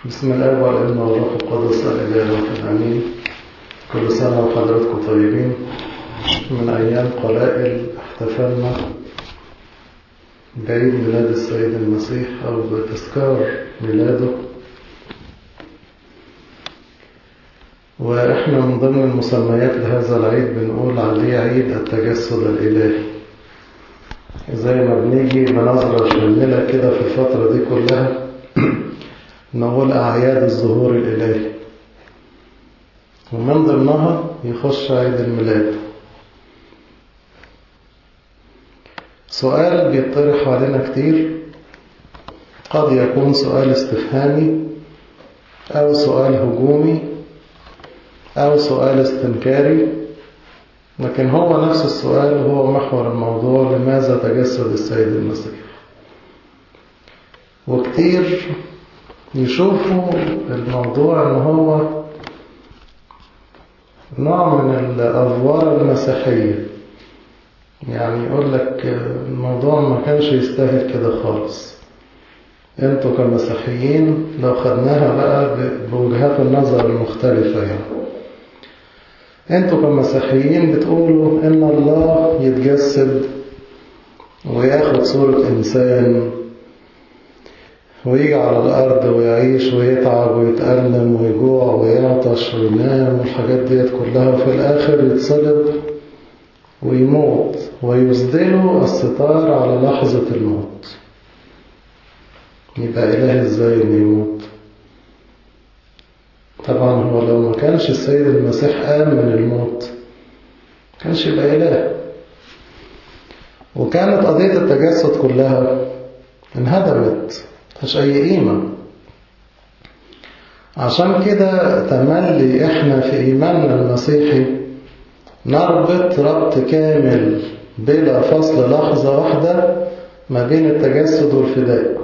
بسم الله والابن والروح القدس الإله الواحد آمين كل سنة وحضراتكم طيبين من أيام قلائل احتفلنا بعيد ميلاد السيد المسيح أو بتذكار ميلاده وإحنا من ضمن المسميات لهذا العيد بنقول عليه عيد التجسد الإلهي زي ما بنيجي بنظرة شاملة كده في الفترة دي كلها نقول أعياد الظهور الإلهي ومن ضمنها يخش عيد الميلاد سؤال بيطرح علينا كتير قد يكون سؤال استفهامي أو سؤال هجومي أو سؤال استنكاري لكن هو نفس السؤال هو محور الموضوع لماذا تجسد السيد المسيح وكتير يشوفوا الموضوع ان هو نوع من الأفوار المسيحية يعني يقول لك الموضوع ما كانش يستاهل كده خالص انتوا كمسيحيين لو خدناها بقى بوجهات النظر المختلفة يعني انتوا كمسيحيين بتقولوا ان الله يتجسد وياخد صورة انسان ويجي على الأرض ويعيش ويتعب ويتألم ويجوع ويعطش وينام والحاجات ديت كلها وفي الآخر يتصلب ويموت ويسدله الستار على لحظة الموت يبقى إله إزاي إنه يموت طبعا هو لو ما كانش السيد المسيح قام من الموت كانش يبقى إله وكانت قضية التجسد كلها انهدمت مش أي قيمة عشان كده تملي إحنا في إيماننا المسيحي نربط ربط كامل بلا فصل لحظة واحدة ما بين التجسد والفداء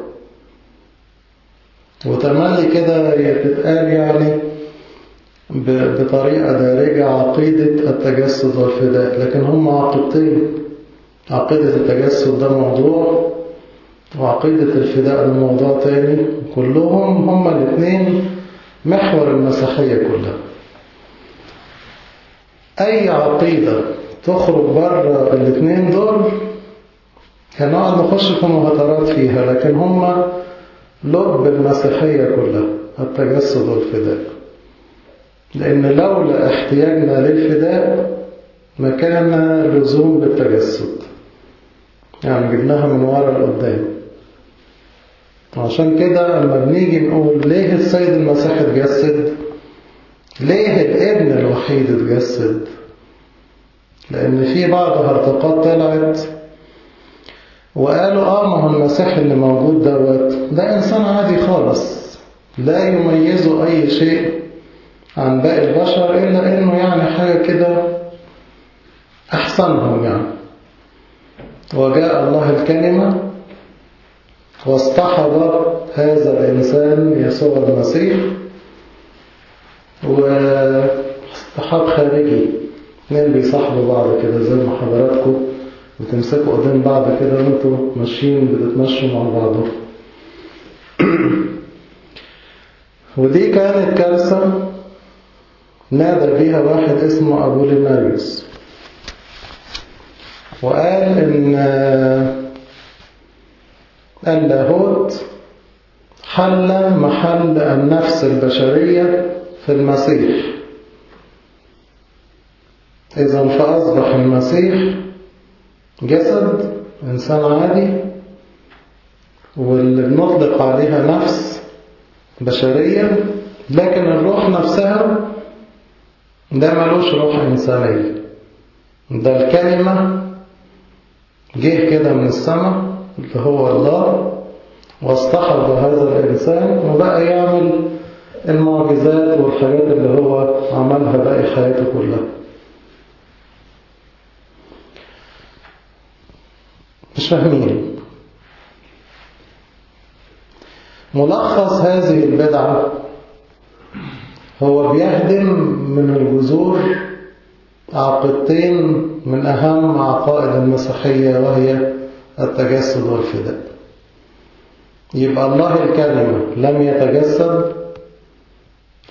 وتملي كده تتقال يعني بطريقة دارجة عقيدة التجسد والفداء لكن هم عقيدتين عقيدة التجسد ده موضوع وعقيدة الفداء ده موضوع تاني كلهم هما الاثنين محور المسيحية كلها أي عقيدة تخرج بره الاثنين دول هنقعد نخش في مهاترات فيها لكن هما لب المسيحية كلها التجسد والفداء لأن لولا احتياجنا للفداء ما كان لزوم بالتجسد يعني جبناها من ورا لقدام عشان كده لما بنيجي نقول ليه السيد المسيح اتجسد ليه الابن الوحيد اتجسد لأن في بعض هرطقات طلعت وقالوا اه ما هو المسيح اللي موجود دوت ده انسان عادي خالص لا يميزه اي شيء عن باقي البشر الا انه يعني حاجه كده احسنهم يعني وجاء الله الكلمه واصطحب هذا الانسان يسوع المسيح واصطحاب خارجي اثنين بيصاحبوا بعض كده زي ما حضراتكم وتمسكوا قدام بعض كده وانتوا ماشيين بتتمشوا مع بعضكم ودي كانت كارثة نادى بيها واحد اسمه أبو ليناريوس وقال إن اللاهوت حل محل النفس البشرية في المسيح إذا فأصبح المسيح جسد إنسان عادي واللي بنطلق عليها نفس بشرية لكن الروح نفسها ده ملوش روح إنسانية ده الكلمة جه كده من السماء اللي هو الله واصطحب هذا الإنسان وبقى يعمل المعجزات والحاجات اللي هو عملها باقي حياته كلها مش فاهمين ملخص هذه البدعة هو بيهدم من الجذور عقيدتين من أهم عقائد المسيحية وهي التجسد والفداء يبقى الله الكلمة لم يتجسد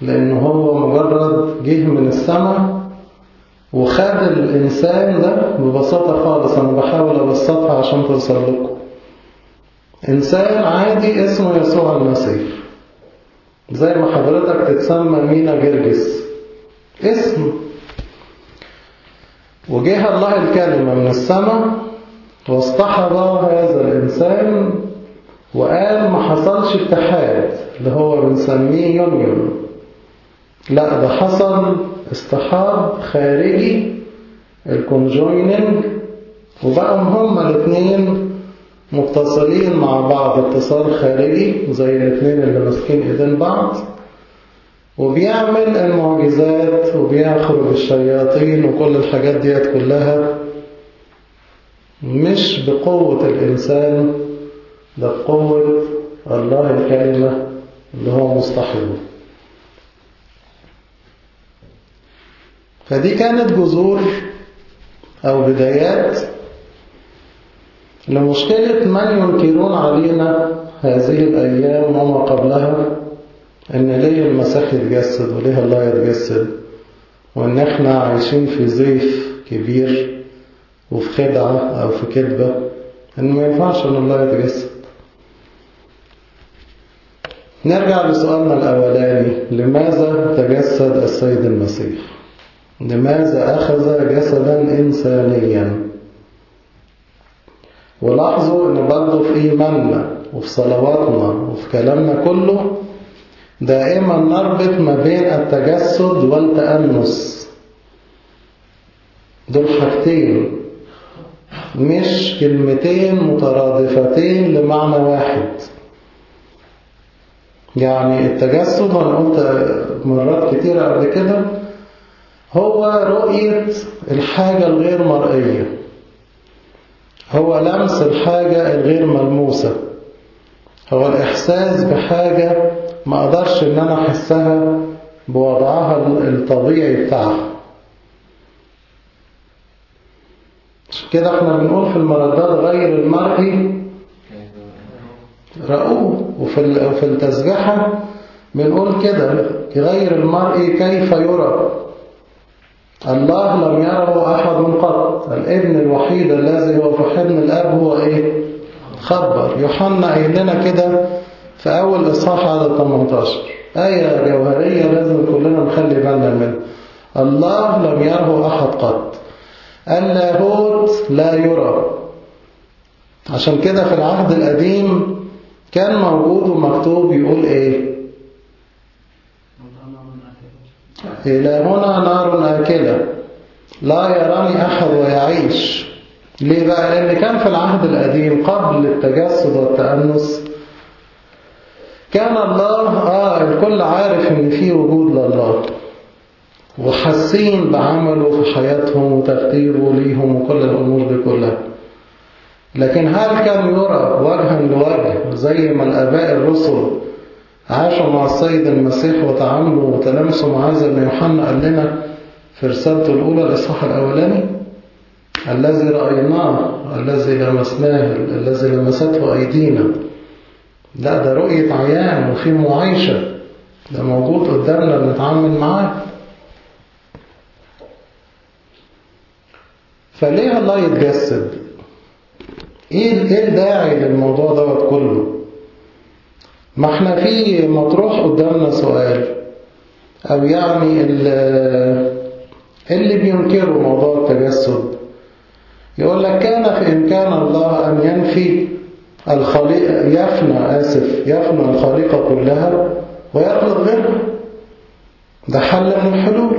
لأنه هو مجرد جه من السماء وخد الإنسان ده ببساطة خالص أنا بحاول أبسطها عشان توصل لكم إنسان عادي اسمه يسوع المسيح زي ما حضرتك تتسمى مينا جرجس اسم وجه الله الكلمة من السماء واصطحب هذا الإنسان وقال ما حصلش اتحاد اللي هو بنسميه يونيون لا ده حصل اصطحاب خارجي الكونجويننج وبقوا هما الاثنين متصلين مع بعض اتصال خارجي زي الاثنين اللي ماسكين ايدين بعض وبيعمل المعجزات وبيخرج الشياطين وكل الحاجات ديت كلها مش بقوة الإنسان ده بقوة الله الكلمة اللي هو مصطحبه فدي كانت جذور أو بدايات لمشكلة من ينكرون علينا هذه الأيام وما قبلها إن ليه المسيح يتجسد وليه الله يتجسد وإن إحنا عايشين في زيف كبير وفي خدعة أو في كذبة إن ما ينفعش إن الله يتجسد نرجع لسؤالنا الأولاني لماذا تجسد السيد المسيح لماذا أخذ جسدا إنسانيا ولاحظوا أن برضه في إيماننا وفي صلواتنا وفي كلامنا كله دائما نربط ما بين التجسد والتأنس دول حاجتين مش كلمتين مترادفتين لمعنى واحد يعني التجسد وانا قلت مرات كتيرة قبل كده هو رؤية الحاجة الغير مرئية هو لمس الحاجة الغير ملموسة هو الإحساس بحاجة ما أقدرش إن أنا أحسها بوضعها الطبيعي بتاعها كده احنا بنقول في المردات غير المرئي رأوه وفي وفي التسبيحة بنقول كده غير المرئي كيف يرى الله لم يره أحد قط الابن الوحيد الذي هو في حضن الأب هو إيه خبر يوحنا قايل لنا كده في أول إصحاح عدد 18 آية جوهرية لازم كلنا نخلي بالنا منها الله لم يره أحد قط اللاهوت لا يرى عشان كده في العهد القديم كان موجود ومكتوب يقول ايه إلهنا نار آكلة لا يراني أحد ويعيش ليه بقى لأن كان في العهد القديم قبل التجسد والتأنس كان الله آه الكل عارف إن في وجود لله وحاسين بعمله في حياتهم وتفكيره ليهم وكل الأمور دي كلها لكن هل كان يرى وجها لوجه زي ما الآباء الرسل عاشوا مع السيد المسيح وتعاملوا وتلامسوا معاه زي ما يوحنا قال لنا في رسالته الأولى الإصحاح الأولاني الذي رأيناه الذي لمسناه الذي لمسته أيدينا لا ده رؤية عيان وفي معايشة ده موجود قدامنا بنتعامل معاه فليه الله يتجسد ايه ايه الداعي للموضوع دوت كله ما احنا في مطروح قدامنا سؤال او يعني اللي بينكروا موضوع التجسد يقول لك كان في امكان الله ان ينفي الخليقة يفنى اسف يفنى الخليقة كلها ويخلق غيرها ده حل من الحلول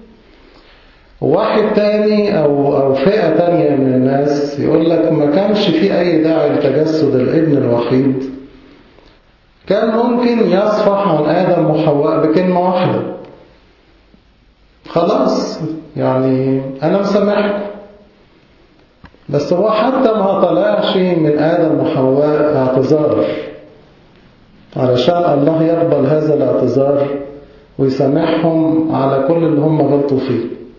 واحد تاني أو, أو فئة تانية من الناس يقول لك ما كانش في أي داعي لتجسد الابن الوحيد كان ممكن يصفح عن آدم وحواء بكلمة واحدة خلاص يعني أنا مسامحكم بس هو حتى ما طلعش من آدم وحواء اعتذار علشان الله يقبل هذا الاعتذار ويسامحهم على كل اللي هم غلطوا فيه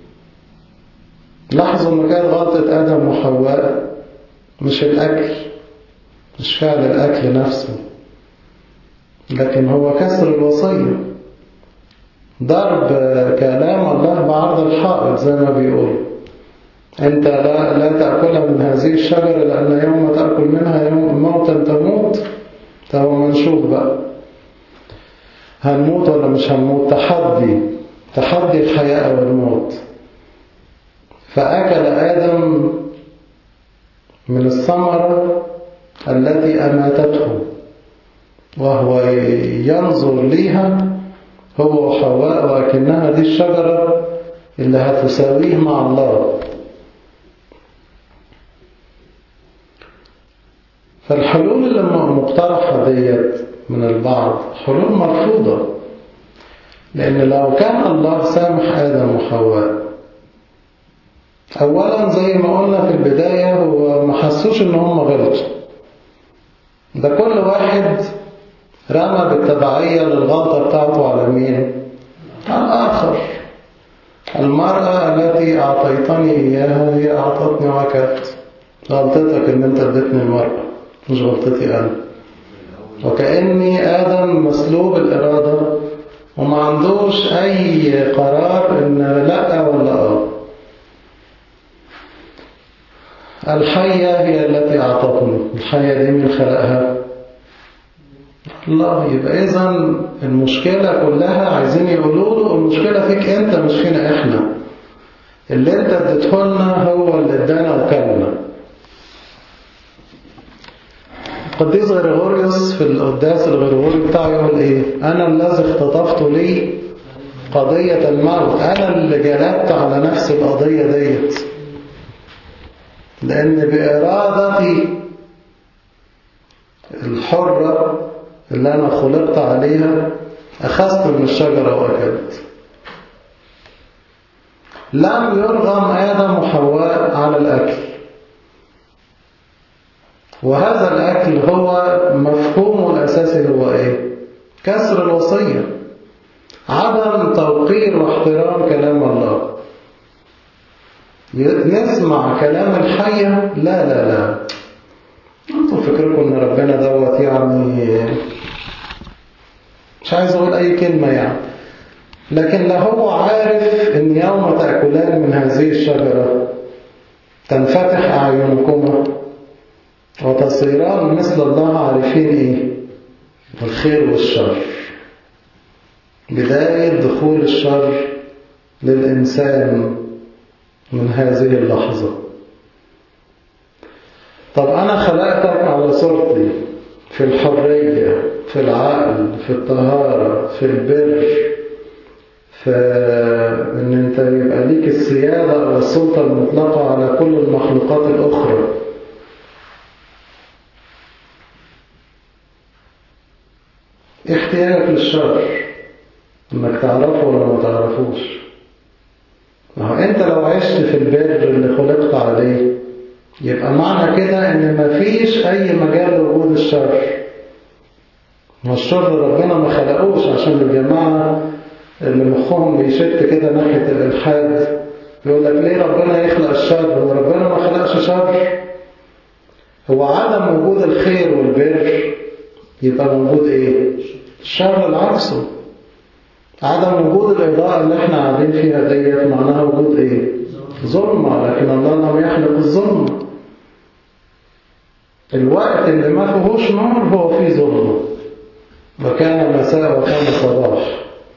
لاحظوا ان كانت غلطة آدم وحواء مش الأكل مش فعل الأكل نفسه لكن هو كسر الوصية ضرب كلام الله بعرض الحائط زي ما بيقول أنت لا, لا تأكل من هذه الشجرة لأن يوم تأكل منها يوم موتا تموت طب ما نشوف بقى هنموت ولا مش هنموت تحدي تحدي الحياة والموت فأكل آدم من الثمرة التي أماتته وهو ينظر ليها هو وحواء ولكنها دي الشجرة اللي هتساويه مع الله فالحلول اللي مقترحة ديت من البعض حلول مرفوضة لأن لو كان الله سامح آدم وحواء أولا زي ما قلنا في البداية هو ما حسوش إن هم غلطوا ده كل واحد رمى بالتبعية للغلطة بتاعته على مين؟ على الآخر المرأة التي أعطيتني إياها هي أعطتني وكلت غلطتك إن أنت اديتني المرأة مش غلطتي أنا وكأني آدم مسلوب الإرادة وما عندوش أي قرار إن لا ولا آه الحية هي التي أعطتني الحية دي من خلقها الله يبقى إذا المشكلة كلها عايزين يقولوا له المشكلة فيك أنت مش فينا إحنا اللي أنت اديته لنا هو اللي ادانا وكلنا القديس غريغوريوس في القداس الغريغوري بتاعه يقول إيه أنا الذي اختطفت لي قضية الموت أنا اللي جلبت على نفسي القضية ديت لأن بإرادتي الحرة اللي أنا خلقت عليها أخذت من الشجرة وأكلت لم يرغم آدم وحواء على الأكل وهذا الأكل هو مفهومه الأساسي هو إيه؟ كسر الوصية عدم توقير واحترام كلام الله نسمع كلام الحية لا لا لا انتوا فكركم ان ربنا دوت يعني مش عايز اقول اي كلمة يعني لكن لا هو عارف ان يوم تأكلان من هذه الشجرة تنفتح أعينكما وتصيران مثل الله عارفين ايه الخير والشر بداية دخول الشر للإنسان من هذه اللحظة طب أنا خلقتك على صورتي في الحرية في العقل في الطهارة في البر في ان انت يبقى ليك السيادة او السلطة المطلقة على كل المخلوقات الاخرى احتياجك للشر انك تعرفه ولا ما تعرفوش ما هو انت لو عشت في البر اللي خلقت عليه يبقى معنى كده ان مفيش اي مجال لوجود الشر ما الشر ربنا ما خلقوش عشان الجماعة اللي مخهم بيشت كده ناحية الإلحاد يقول لك ليه ربنا يخلق الشر هو ربنا ما خلقش شر هو عدم وجود الخير والبر يبقى موجود ايه الشر العكسه عدم وجود الإضاءة اللي احنا قاعدين فيها ديت معناها وجود ايه ظلمة لكن الله لم يخلق الظلمة الوقت اللي ما فيهوش نور هو فيه ظلمة وكان مساء وكان صباح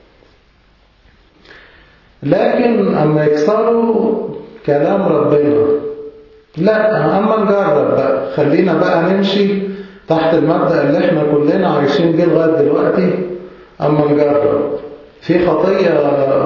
لكن أما يكسروا كلام ربنا لا أما نجرب بقى خلينا بقى نمشي تحت المبدأ اللي احنا كلنا عايشين بيه لغاية دلوقتي أما نجرب في خطية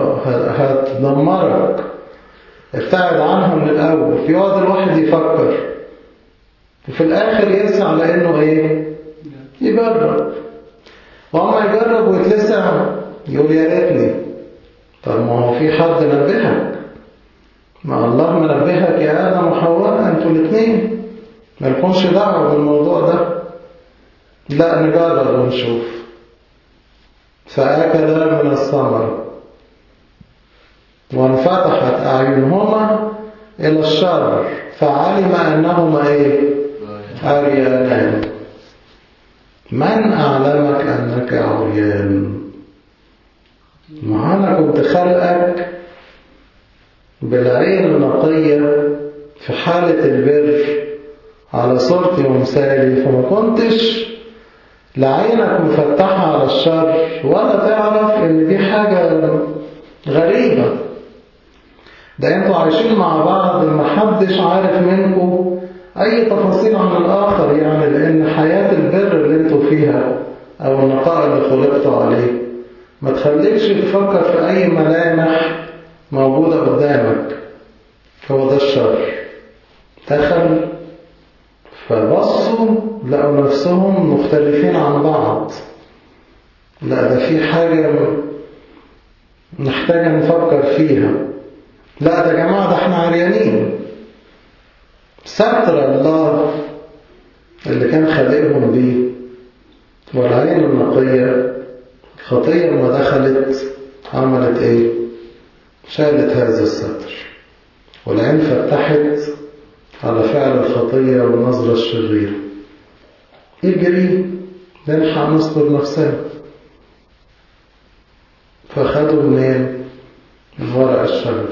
هتدمرك ابتعد عنها من الأول يقعد الواحد يفكر وفي الآخر يسعى لأنه إيه يجرب وأما يجرب ويتلسع يقول يا ريتني طب ما هو في حد نبهك ما الله منبهك يا آدم وحواء أنتوا الاثنين ما لكمش دعوة بالموضوع ده لا نجرب ونشوف فأكل من الثمر وانفتحت أعينهما إلى الشر فعلم أنهما إيه عريانان من أعلمك أنك عريان ما أنا خلقك بالعين النقية في حالة البر على صورتي ومثالي فما كنتش لعينك مفتحة على الشر ولا تعرف ان دي حاجة غريبة ده انتوا عايشين مع بعض ما حدش عارف منكم اي تفاصيل عن الاخر يعني لان حياة البر اللي انتوا فيها او النقاء اللي خلقتوا عليه ما تخليكش تفكر في اي ملامح موجودة قدامك هو ده الشر دخل فبصوا لقوا نفسهم مختلفين عن بعض لا ده في حاجة نحتاج نفكر فيها لا ده يا جماعة ده احنا عريانين ستر الله اللي كان خالقهم بيه والعين النقية الخطية لما دخلت عملت ايه شالت هذا الستر والعين فتحت على فعل الخطية والنظرة الشريرة اجري نلحق نستر نفسنا فخدوا منين من ورق الشجر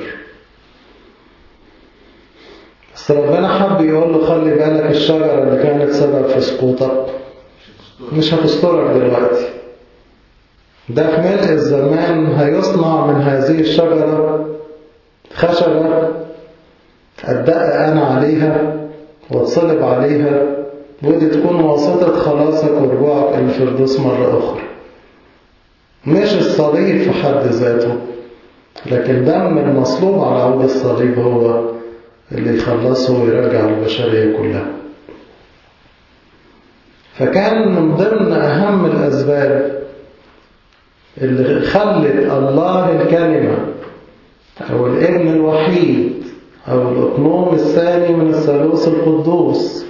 بس ربنا حب يقول له خلي بالك الشجرة اللي كانت سبب في سقوطك مش هتسترك دلوقتي ده في ملء الزمان هيصنع من هذه الشجرة خشبة أدق أنا عليها واتصلب عليها ودي تكون واسطة خلاصك ورجوعك الفردوس مرة أخرى مش الصليب في حد ذاته لكن دم المصلوب على عود الصليب هو اللي يخلصه ويرجع البشرية كلها فكان من ضمن أهم الأسباب اللي خلت الله الكلمة أو الابن الوحيد أو الأقنوم الثاني من الثالوث القدوس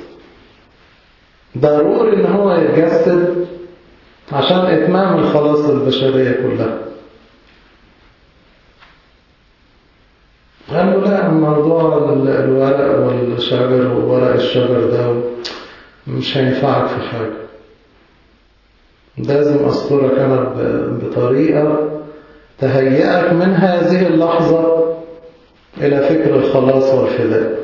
ضروري إن هو يتجسد عشان إتمام الخلاص البشرية كلها قال له لا موضوع الورق والشجر وورق الشجر ده مش هينفعك في حاجة لازم أسترك أنا بطريقة تهيئك من هذه اللحظة إلى فكر الخلاص والفداء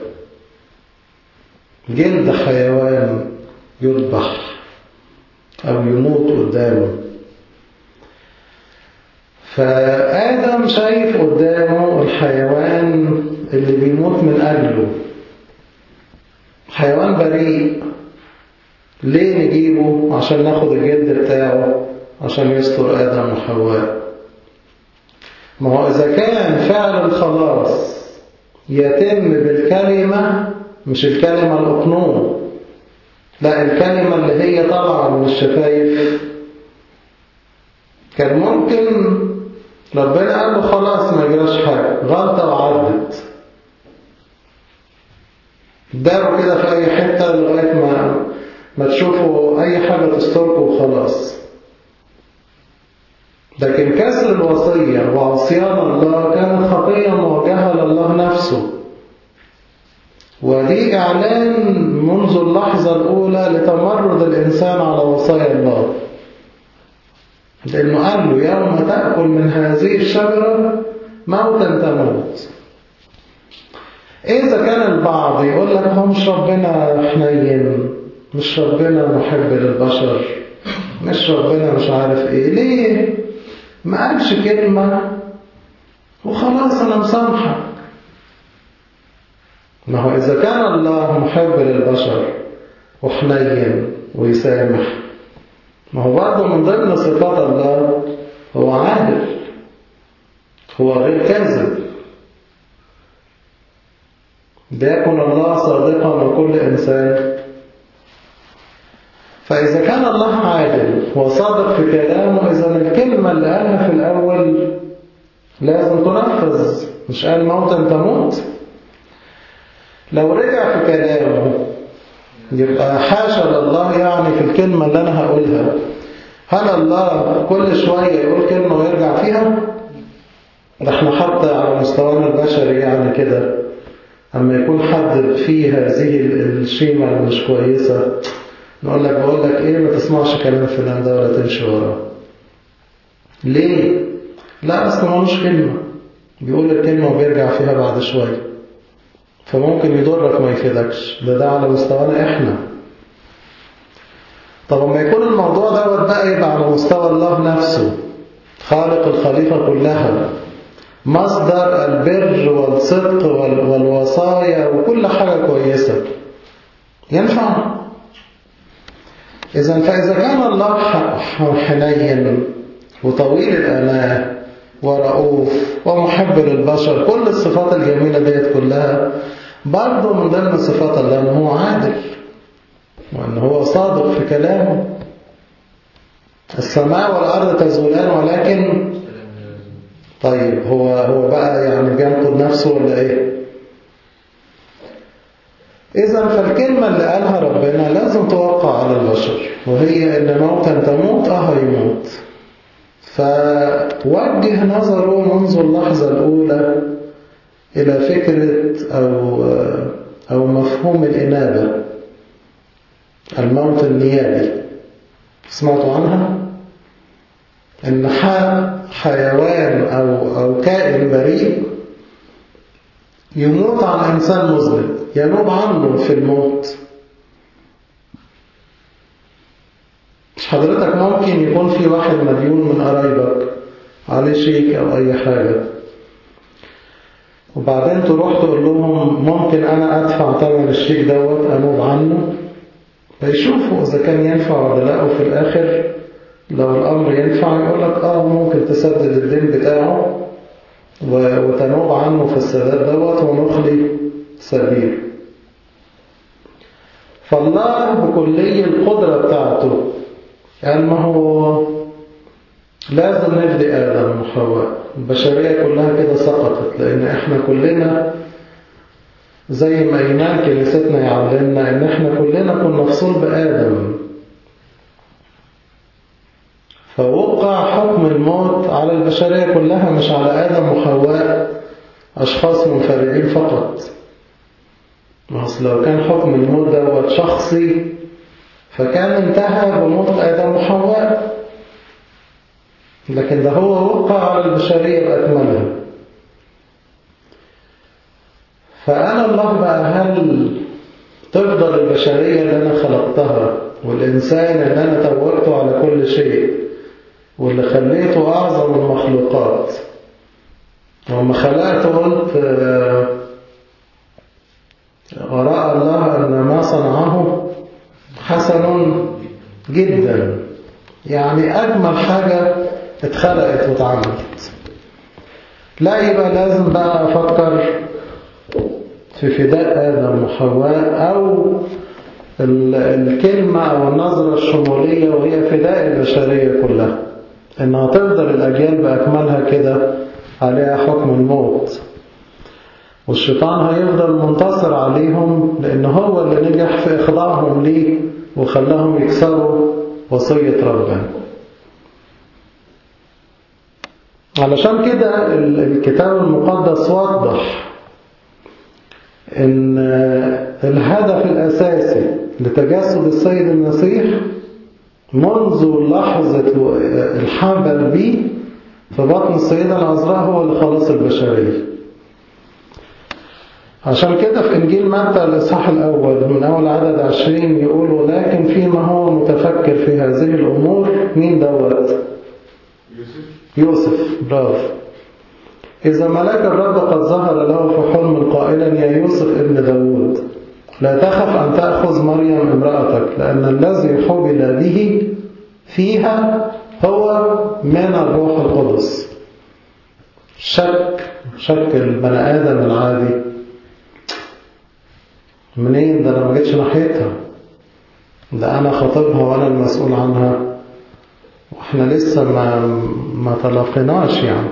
جلد حيوان يذبح أو يموت قدامه فآدم شايف قدامه الحيوان اللي بيموت من أجله حيوان بريء ليه نجيبه عشان ناخد الجلد بتاعه عشان يستر آدم وحواء ما هو إذا كان فعل الخلاص يتم بالكلمة مش الكلمة الأقنوم لا الكلمة اللي هي طالعة من الشفايف كان ممكن ربنا قال له خلاص ما يجراش حاجة غلطة وعدت داروا كده في أي حتة لغاية ما ما تشوفوا أي حاجة تستركوا وخلاص لكن كسر الوصية وعصيان الله كانت خطية موجهة لله نفسه ودي إعلان منذ اللحظة الأولى لتمرد الإنسان على وصايا الله لأنه قال له يوم تأكل من هذه الشجرة موتا تموت إذا كان البعض يقول لك هو مش ربنا حنين مش ربنا محب للبشر مش ربنا مش عارف إيه ليه ما قالش كلمة وخلاص أنا مسامحك ما هو إذا كان الله محب للبشر وحنين ويسامح ما هو برضه من ضمن صفات الله هو عادل هو غير كاذب ليكن الله صادقا وكل إنسان فإذا كان الله عادل وصادق في كلامه إذا الكلمة اللي قالها في الأول لازم تنفذ مش قال موتا تموت لو رجع في كلامه يبقى حاشا لله يعني في الكلمة اللي أنا هقولها هل الله كل شوية يقول كلمة ويرجع فيها؟ ده احنا حتى على مستوانا البشري يعني كده أما يكون حد فيه هذه الشيمة اللي مش كويسة نقول لك بقول لك إيه ما تسمعش كلام فلان ده ولا تمشي وراه ليه؟ لا أصل ملوش كلمة بيقول الكلمة وبيرجع فيها بعد شوية فممكن يضرك ما يفيدكش ده ده على مستوانا إحنا طب لما يكون الموضوع دوت بقى يبقى على مستوى الله نفسه خالق الخليقة كلها مصدر البر والصدق والوصايا وكل حاجة كويسة ينفع إذا فإذا كان الله حنين وطويل الأناة ورؤوف ومحب للبشر كل الصفات الجميلة ديت كلها برضه من ضمن صفات الله أنه هو عادل وأنه هو صادق في كلامه السماء والأرض تزولان ولكن طيب هو هو بقى يعني بينقض نفسه ولا ايه إذا فالكلمة اللي قالها ربنا لازم توقع على البشر وهي إن موتا تموت أه يموت فوجه نظره منذ اللحظة الأولى إلى فكرة أو أو مفهوم الإنابة الموت النيابي سمعتوا عنها؟ إن حيوان أو أو كائن بريء يموت عن إنسان مظلم ينوب عنه في الموت مش حضرتك ممكن يكون في واحد مديون من قرايبك عليه شيك أو أي حاجة وبعدين تروح تقول لهم ممكن أنا أدفع ثمن الشيك دوت أنوب عنه فيشوفوا إذا كان ينفع ولا لا وفي الآخر لو الأمر ينفع يقول لك آه ممكن تسدد الدين بتاعه وتنوب عنه في السداد دوت ونخلي سبيل فالله بكلية القدرة بتاعته يعني ما هو لازم نفدي آدم وحواء البشرية كلها كده سقطت لأن احنا كلنا زي ما إيمان كنيستنا يعلمنا إن احنا كلنا كنا فصول بآدم فوقع حكم الموت على البشرية كلها مش على آدم وحواء أشخاص منفردين فقط أصل لو كان حكم الموت دوت شخصي فكان انتهى بموت آدم وحواء لكن ده هو وقع على البشرية بأكملها فأنا الله بقى هل تفضل البشرية اللي أنا خلقتها والإنسان اللي أنا توجته على كل شيء واللي خليته أعظم المخلوقات وما خلقته قلت ورأى الله أن ما صنعه حسن جدا يعني أجمل حاجة اتخلقت واتعملت لا يبقى لازم بقى أفكر في فداء آدم وحواء أو الكلمة أو النظرة الشمولية وهي فداء البشرية كلها إنها تفضل الأجيال بأكملها كده عليها حكم الموت والشيطان هيفضل منتصر عليهم لأن هو اللي نجح في إخضاعهم ليه وخلاهم يكسروا وصية ربنا علشان كده الكتاب المقدس وضح ان الهدف الأساسي لتجسد السيد المسيح منذ لحظة الحمل به في بطن السيدة العذراء هو اللي خلص البشرية عشان كده في إنجيل متى الإصحاح الأول من أول عدد عشرين يقولوا لكن فيما هو متفكر في هذه الأمور مين دوت يوسف يوسف برافو إذا ملاك الرب قد ظهر له في حلم قائلا يا يوسف ابن داود لا تخف أن تأخذ مريم امرأتك لأن الذي حبل به فيها هو من الروح القدس شك شك البني آدم العادي منين ده أنا ما جيتش ناحيتها ده أنا خاطبها وأنا المسؤول عنها وإحنا لسه ما ما تلاقيناش يعني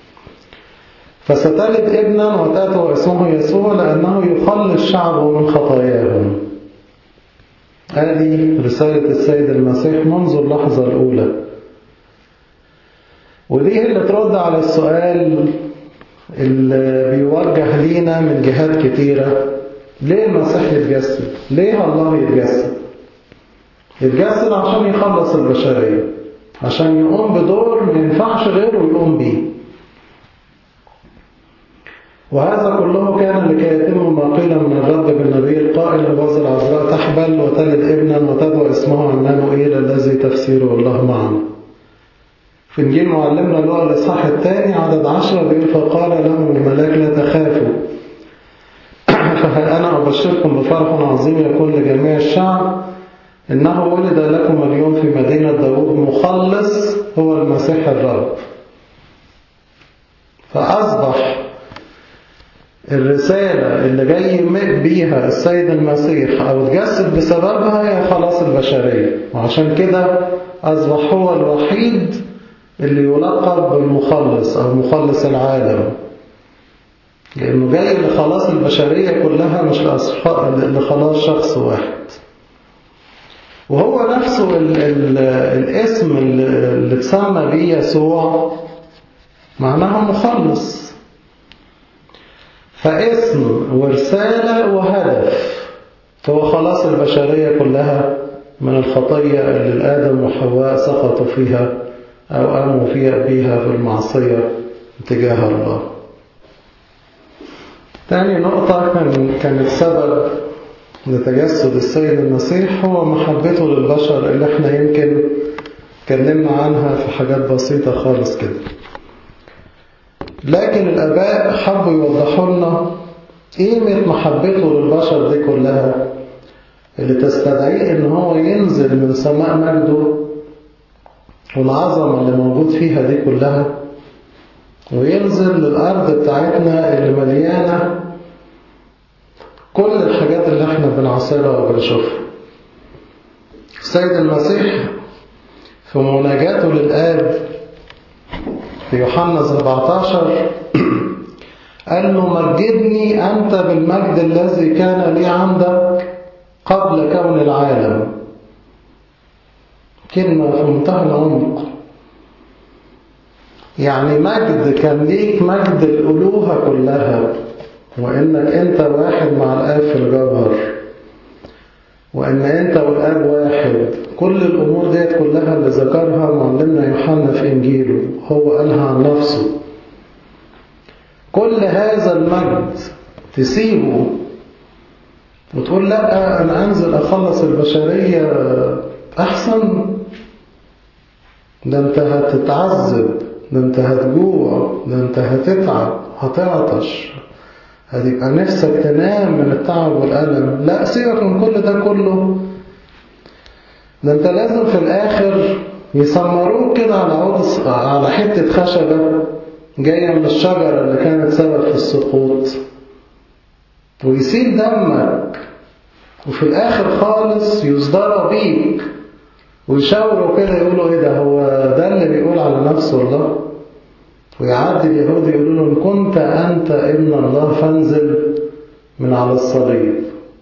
فستلد ابنا وتأتوا اسمه يسوع لأنه يخلص شعبه من خطاياهم هذه رسالة السيد المسيح منذ اللحظة الأولى ودي اللي ترد على السؤال اللي بيوجه لينا من جهات كتيرة ليه المسيح يتجسد؟ ليه الله يتجسد؟ يتجسد عشان يخلص البشرية عشان يقوم بدور ما ينفعش غيره يقوم بيه وهذا كله كان لكي يتم ما قيل من الرب بالنبي القائل هوذا العذراء تحبل وتلد ابنا وتدعو اسمه عمانوئيل الذي تفسيره الله معنا في إنجيل معلمنا له الإصحاح الثاني عدد عشرة بيقول فقال لهم الملاك لا تخافوا فهل أنا أبشركم بفرح عظيم يكون لجميع الشعب إنه ولد لكم اليوم في مدينة داود مخلص هو المسيح الرب فأصبح الرسالة اللي جاي بيها السيد المسيح أو تجسد بسببها هي خلاص البشرية وعشان كده أصبح هو الوحيد اللي يلقب بالمخلص أو مخلص العالم لأنه جاي لخلاص البشرية كلها مش لخلاص شخص واحد وهو نفسه ال ال الاسم اللي اتسمى بيه يسوع معناها مخلص فاسم ورسالة وهدف فهو خلاص البشرية كلها من الخطية اللي آدم وحواء سقطوا فيها أو قاموا فيها بها في المعصية تجاه الله تاني نقطة كان كانت سبب لتجسد السيد المسيح هو محبته للبشر اللي احنا يمكن اتكلمنا عنها في حاجات بسيطة خالص كده لكن الآباء حبوا يوضحوا لنا قيمة محبته للبشر دي كلها اللي تستدعيه ان هو ينزل من سماء مجده والعظمة اللي موجود فيها دي كلها وينزل للأرض بتاعتنا اللي مليانة كل الحاجات اللي احنا بنعصرها وبنشوفها السيد المسيح في مناجاته للآب في يوحنا 17 قال له مجدني أنت بالمجد الذي كان لي عندك قبل كون العالم كلمة في منتهى العمق يعني مجد كان ليك مجد الألوهة كلها وإنك أنت واحد مع الآب في الجوهر وإن أنت والآب واحد كل الأمور ديت كلها اللي ذكرها معلمنا يوحنا في إنجيله هو قالها عن نفسه كل هذا المجد تسيبه وتقول لا أنا أنزل أخلص البشرية أحسن ده أنت هتتعذب ده أنت هتجوع ده أنت هتتعب هتعطش هتبقى نفسك تنام من التعب والألم لا سيبك من كل ده كله ده انت لازم في الآخر يسمروك كده على عود على حتة خشبة جاية من الشجرة اللي كانت سبب في السقوط ويسيل دمك وفي الآخر خالص يصدر بيك ويشاوروا كده يقولوا ايه ده هو ده اللي بيقول على نفسه الله ويعدي اليهود يقولوا له إن كنت أنت ابن الله فانزل من على الصليب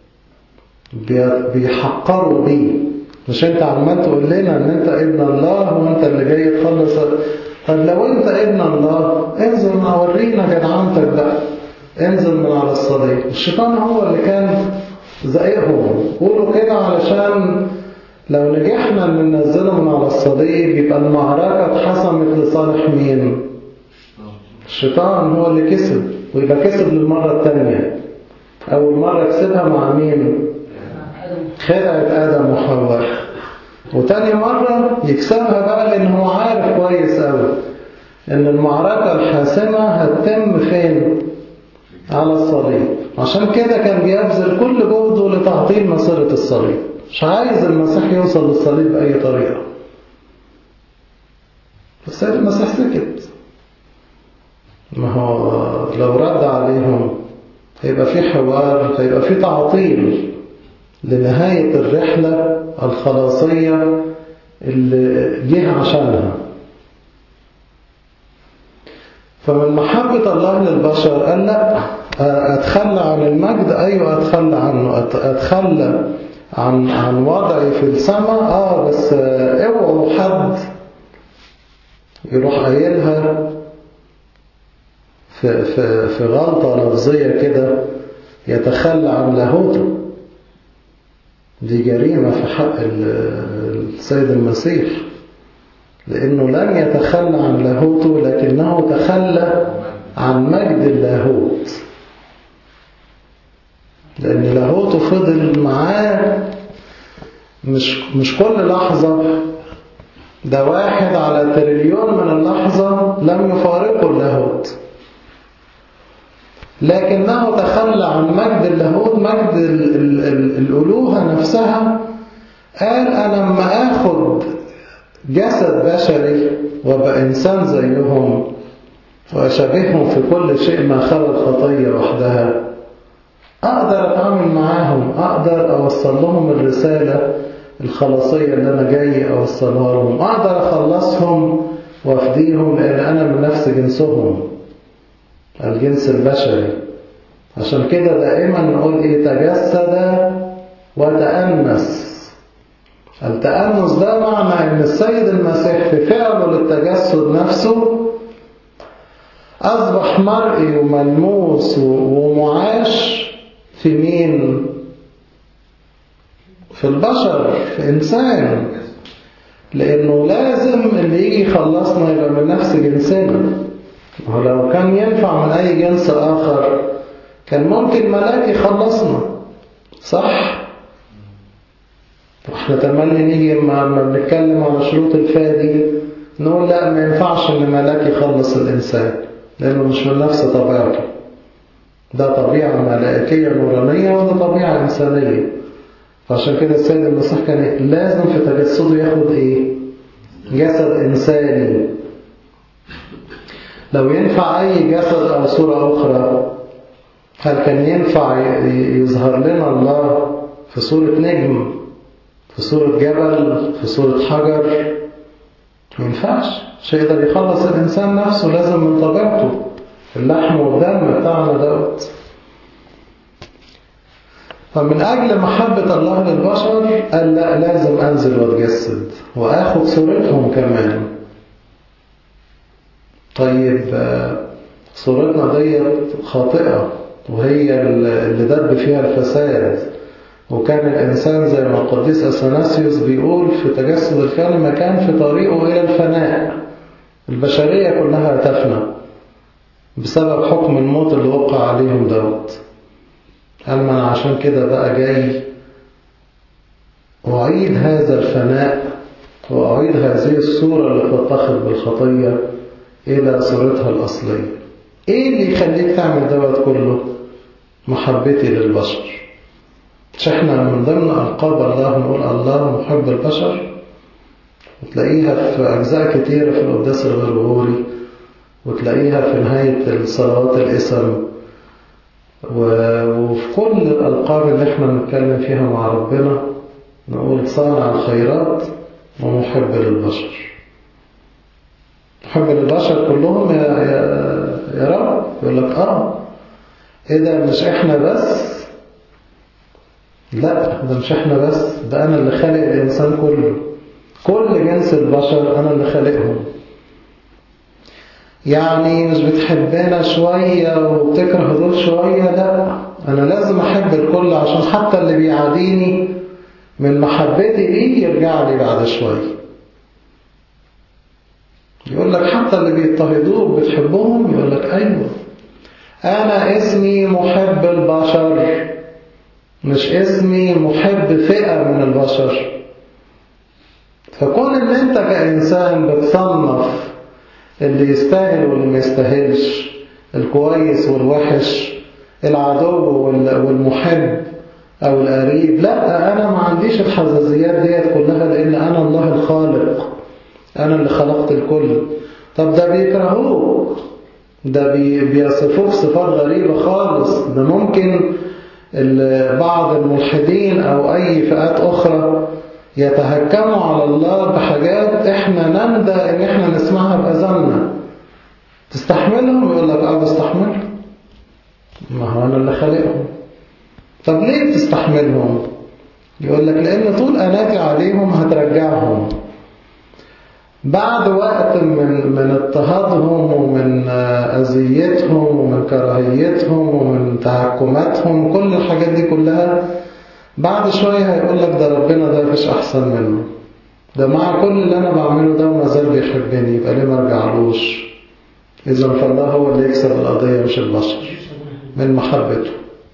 بيحقروا بيه مش انت عمال تقول لنا ان انت ابن الله وانت اللي جاي تخلص طب لو انت ابن الله انزل ورينا جدعنتك بقى انزل من على الصليب الشيطان هو اللي كان زائرهم قولوا كده علشان لو نجحنا ان ننزله من على الصليب يبقى المعركة اتحسمت لصالح مين الشيطان هو اللي كسب ويبقى كسب للمرة الثانية أول مرة كسبها مع مين خدعة آدم وحواء وتاني مرة يكسبها بقى لأن هو عارف كويس أوي إن المعركة الحاسمة هتتم فين على الصليب عشان كده كان بيبذل كل جهده لتعطيل مسيرة الصليب مش عايز المسيح يوصل للصليب بأي طريقة بس المسيح سكت ما هو لو رد عليهم هيبقى في حوار هيبقى في تعطيل لنهاية الرحلة الخلاصية اللي جه عشانها فمن محبة الله للبشر قال لا أتخلى عن المجد أيوة أتخلى عنه أتخلى عن عن وضعي في السماء آه بس اوعوا حد يروح قايلها في, في, في غلطة لفظية كده يتخلى عن لاهوته دي جريمة في حق السيد المسيح لأنه لم يتخلى عن لاهوته لكنه تخلى عن مجد اللاهوت لأن لاهوته فضل معاه مش, مش كل لحظة ده واحد على تريليون من اللحظة لم يفارقه اللاهوت لكنه تخلى عن مجد اللاهوت مجد ال ال ال الألوهة نفسها قال أنا لما أخد جسد بشري وابقى إنسان زيهم وأشبههم في كل شيء ما خلى الخطية وحدها أقدر أتعامل معاهم أقدر أوصل لهم الرسالة الخلاصية اللي أنا جاي أوصلها لهم أقدر أخلصهم وأفديهم لأن أنا من نفس جنسهم الجنس البشري عشان كده دائما نقول إيه تجسد وتأنس التأنس ده معنى أن السيد المسيح في فعله للتجسد نفسه أصبح مرئي وملموس ومعاش في مين؟ في البشر في إنسان لأنه لازم اللي يجي يخلصنا يبقى من نفس جنسنا ولو كان ينفع من أي جنس آخر كان ممكن ملاك يخلصنا صح؟ احنا تملي نيجي لما بنتكلم على شروط الفادي نقول لا ما ينفعش ان ملاك يخلص الإنسان لأنه مش من نفس طبيعته ده طبيعة ملائكية نورانية وده طبيعة إنسانية فعشان كده السيد المسيح كان لازم في تجسده ياخد ايه جسد إنساني لو ينفع أي جسد أو صورة أخرى هل كان ينفع يظهر لنا الله في صورة نجم في صورة جبل في صورة حجر ما ينفعش مش هيقدر يخلص الإنسان نفسه لازم من طبيعته اللحم والدم بتاعنا دوت فمن أجل محبة الله للبشر قال لا لازم أنزل واتجسد وآخد صورتهم كمان طيب صورتنا ديت خاطئة وهي اللي دب فيها الفساد وكان الإنسان زي ما القديس أثناسيوس بيقول في تجسد الكلمة كان في طريقه إلى الفناء البشرية كلها تفنى بسبب حكم الموت اللي وقع عليهم دوت قال ما أنا عشان كده بقى جاي أعيد هذا الفناء وأعيد هذه الصورة اللي تتخذ بالخطية إلى صورتها الأصلية إيه اللي يخليك تعمل دوت كله محبتي للبشر مش احنا من ضمن ألقاب الله نقول الله محب البشر وتلاقيها في أجزاء كتيرة في القداس الغرغوري وتلاقيها في نهاية الصلوات الإسم وفي كل الألقاب اللي احنا بنتكلم فيها مع ربنا نقول صانع الخيرات ومحب للبشر محب للبشر كلهم يا, يا, يا رب يقول لك اه ايه ده مش احنا بس لا ده مش احنا بس ده انا اللي خالق الانسان كله كل جنس البشر انا اللي خالقهم يعني مش بتحبنا شوية وبتكره دول شوية لا أنا لازم أحب الكل عشان حتى اللي بيعاديني من محبتي ليه يرجع لي بعد شوية يقول لك حتى اللي بيضطهدوك بتحبهم يقول لك أيوة أنا اسمي محب البشر مش اسمي محب فئة من البشر فكون ان انت كإنسان بتصنف اللي يستاهل واللي ما يستاهلش الكويس والوحش العدو والمحب أو القريب لا أنا ما عنديش الحزازيات ديت كلها لأن أنا الله الخالق أنا اللي خلقت الكل طب ده بيكرهوك ده بيصفوك صفات غريبة خالص ده ممكن بعض الملحدين أو أي فئات أخرى يتهكموا على الله بحاجات احنا نندى ان احنا نسمعها بأذاننا تستحملهم يقول لك اه بستحملهم ما هو انا اللي خالقهم طب ليه بتستحملهم يقول لك لان طول اناتي عليهم هترجعهم بعد وقت من من اضطهادهم ومن اذيتهم ومن كراهيتهم ومن تهكماتهم كل الحاجات دي كلها بعد شوية هيقول لك ده ربنا ده مفيش أحسن منه ده مع كل اللي أنا بعمله ده وما زال بيحبني يبقى ليه ما ارجعلوش إذا فالله هو اللي يكسب القضية مش البشر من محبته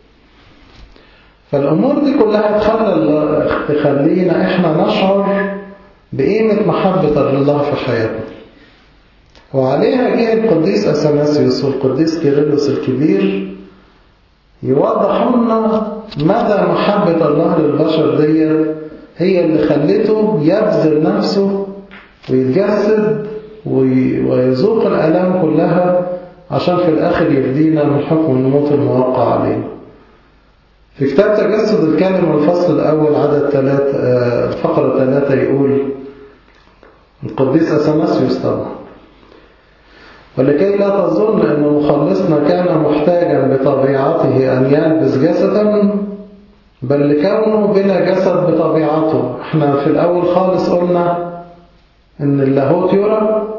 فالأمور دي كلها تخلى تخلينا إحنا نشعر بقيمة محبة الله في حياتنا وعليها جه القديس أثناسيوس والقديس كيرلس الكبير يوضحوا لنا مدى محبة الله للبشر دي هي اللي خلته يبذل نفسه ويتجسد ويذوق الآلام كلها عشان في الآخر يفدينا من حكم الموت الموقع علينا في كتاب تجسد الكلمة الفصل الأول عدد ثلاثة الفقرة ثلاثة يقول القديس أثناسيوس طبعا ولكي لا تظن أن مخلصنا كان محتاجا بطبيعته أن يلبس جسدا بل لكونه بلا جسد بطبيعته احنا في الأول خالص قلنا أن اللاهوت يرى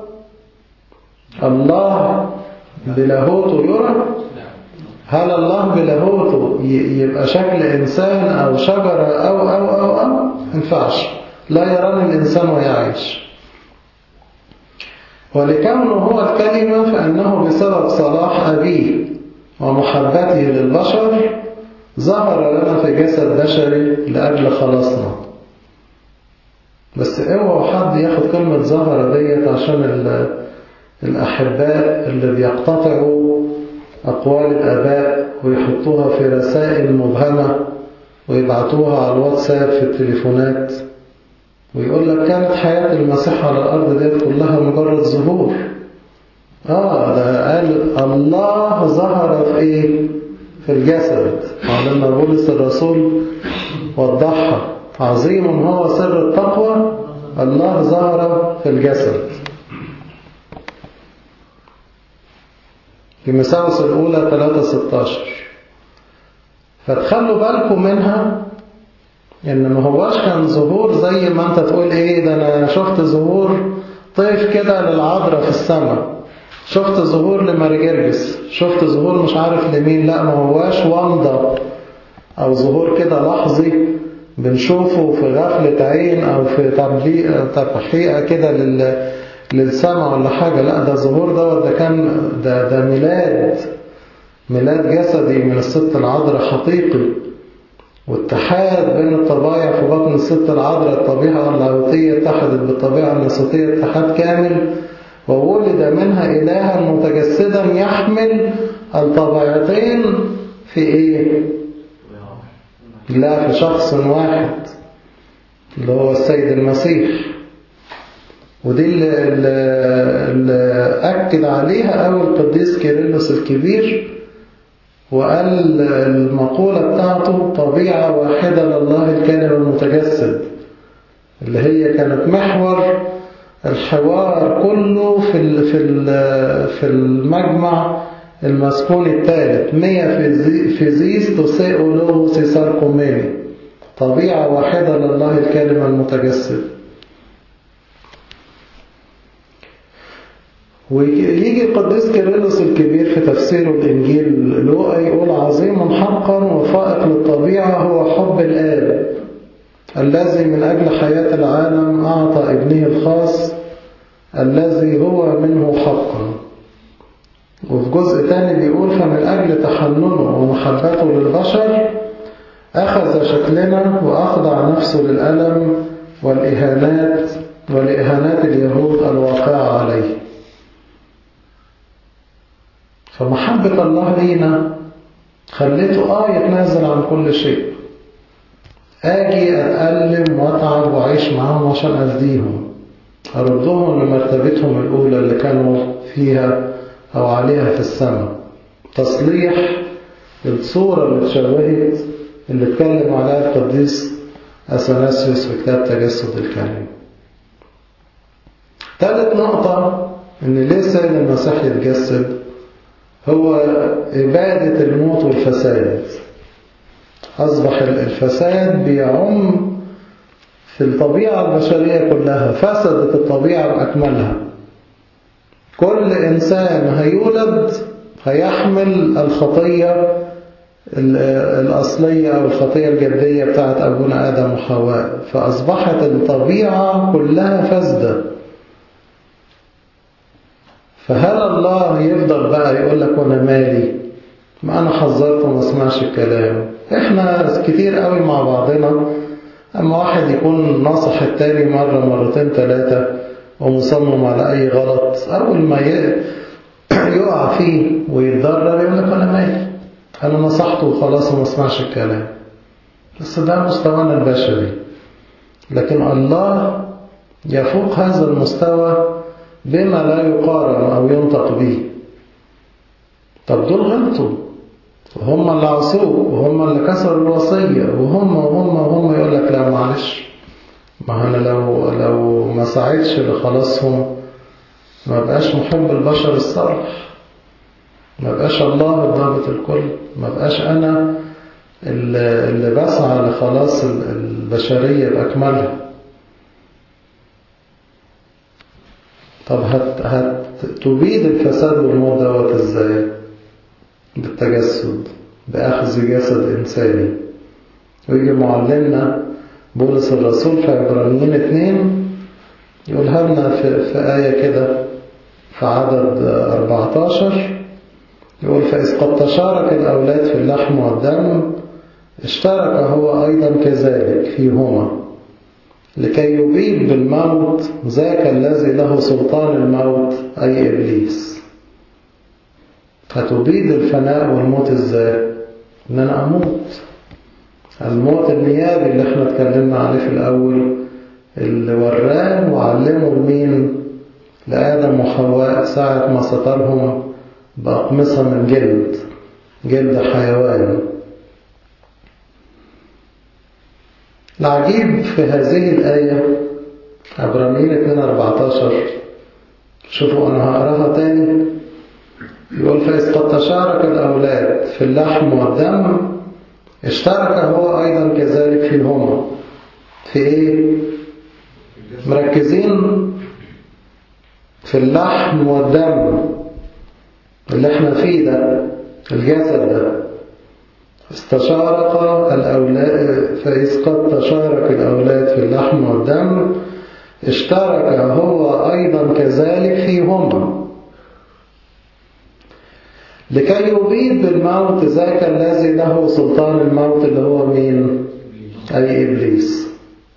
الله بلاهوته يرى هل الله بلاهوته يبقى شكل إنسان أو شجرة أو أو أو أو ينفعش لا يراني الإنسان ويعيش ولكونه هو الكلمة فإنه بسبب صلاح أبيه ومحبته للبشر ظهر لنا في جسد بشري لأجل خلاصنا بس اوعوا حد ياخد كلمة ظهر ديت عشان الأحباء اللي بيقتطعوا أقوال الآباء ويحطوها في رسائل مبهمة ويبعتوها على الواتساب في التليفونات ويقول لك كانت حياة المسيح على الأرض ديت كلها مجرد ظهور آه ده قال الله ظهر في إيه؟ في الجسد معلمنا بولس الرسول وضحها عظيم هو سر التقوى الله ظهر في الجسد في مساوس الأولى 3-16 فتخلوا بالكم منها ان ما هواش كان ظهور زي ما انت تقول ايه ده انا شفت ظهور طيف كده للعذراء في السماء شفت ظهور لمارجرجس شفت ظهور مش عارف لمين لا ما هواش ومضة او ظهور كده لحظي بنشوفه في غفلة عين او في تبحيقة كده لل... للسماء ولا حاجة لا ده ظهور دوت ده كان ده, ده ميلاد ميلاد جسدي من الست العذراء حقيقي واتحاد بين الطبائع في بطن الست العذراء الطبيعة اللاهوتية اتحدت بالطبيعة الناسوتية اتحاد كامل وولد منها إلها متجسدا يحمل الطبيعتين في إيه؟ لا في شخص واحد اللي هو السيد المسيح ودي اللي, اللي أكد عليها أول قديس كيرلس الكبير وقال المقولة بتاعته طبيعة واحدة لله الكلمة المتجسد اللي هي كانت محور الحوار كله في في في المجمع المسكون الثالث مية فيزيس تسيئولو سيسار كوميني طبيعة واحدة لله الكلمة المتجسد ويجي القديس كيرلس الكبير في تفسيره الإنجيل لوقا يقول عظيم حقا وفائق للطبيعة هو حب الآب الذي من أجل حياة العالم أعطى ابنه الخاص الذي هو منه حقا وفي جزء تاني بيقول فمن أجل تحننه ومحبته للبشر أخذ شكلنا وأخضع نفسه للألم والإهانات ولإهانات اليهود الواقعة عليه فمحبة الله لينا خليته آه يتنازل عن كل شيء آجي أتألم وأتعب وأعيش معاهم عشان أفديهم أردهم لمرتبتهم الأولى اللي كانوا فيها أو عليها في السماء تصليح الصورة اللي اتشوهت اللي اتكلم عليها القديس أثناسيوس في كتاب تجسد الكلمة ثالث نقطة إن ليه السيد المسيح يتجسد هو إبادة الموت والفساد أصبح الفساد بيعم في الطبيعة البشرية كلها فسدت الطبيعة بأكملها كل إنسان هيولد هيحمل الخطية الأصلية أو الخطية الجدية بتاعت أبونا آدم وحواء فأصبحت الطبيعة كلها فاسدة فهل الله يفضل بقى يقول لك وانا مالي ما انا حذرت وما اسمعش الكلام احنا كتير قوي مع بعضنا اما واحد يكون ناصح التاني مرة مرتين ثلاثة ومصمم على اي غلط اول ما يقع فيه ويتضرر يقول لك انا مالي انا نصحته وخلاص وما اسمعش الكلام بس ده مستوانا البشري لكن الله يفوق هذا المستوى بما لا يقارن أو ينطق به طب دول غلطوا وهم اللي عصوه وهم اللي كسروا الوصية وهم وهم وهم يقول لك لا معلش ما أنا لو لو ما ساعدش لخلاصهم ما بقاش محب البشر الصالح ما بقاش الله الضابط الكل ما بقاش أنا اللي بسعى لخلاص البشرية بأكملها طب هت هتبيد الفساد والموت دوت ازاي بالتجسد بأخذ جسد إنساني ويجي معلمنا بولس الرسول في عبرانيين اتنين يقولها لنا في, في آية كده في عدد 14 يقول فإذ قد تشارك الأولاد في اللحم والدم اشترك هو أيضا كذلك فيهما لكي يبيد بالموت ذاك الذي له سلطان الموت أي إبليس فتبيد الفناء والموت ازاي ان انا اموت الموت النيابي اللي احنا اتكلمنا عليه في الاول اللي وراه وعلمه لمين لآدم وحواء ساعة ما سطرهم بأقمصة من جلد جلد حيوان العجيب في هذه الآية عبرانيين 2 14 شوفوا أنا هقراها تاني يقول فإذ قد تشارك الأولاد في اللحم والدم اشترك هو أيضا كذلك فيهما في إيه؟ مركزين في اللحم والدم اللي احنا فيه ده الجسد ده استشارك الأولاد فإذ قد تشارك الأولاد في اللحم والدم اشترك هو أيضا كذلك فيهما لكي يبيد بالموت ذاك الذي له سلطان الموت اللي هو مين أي إبليس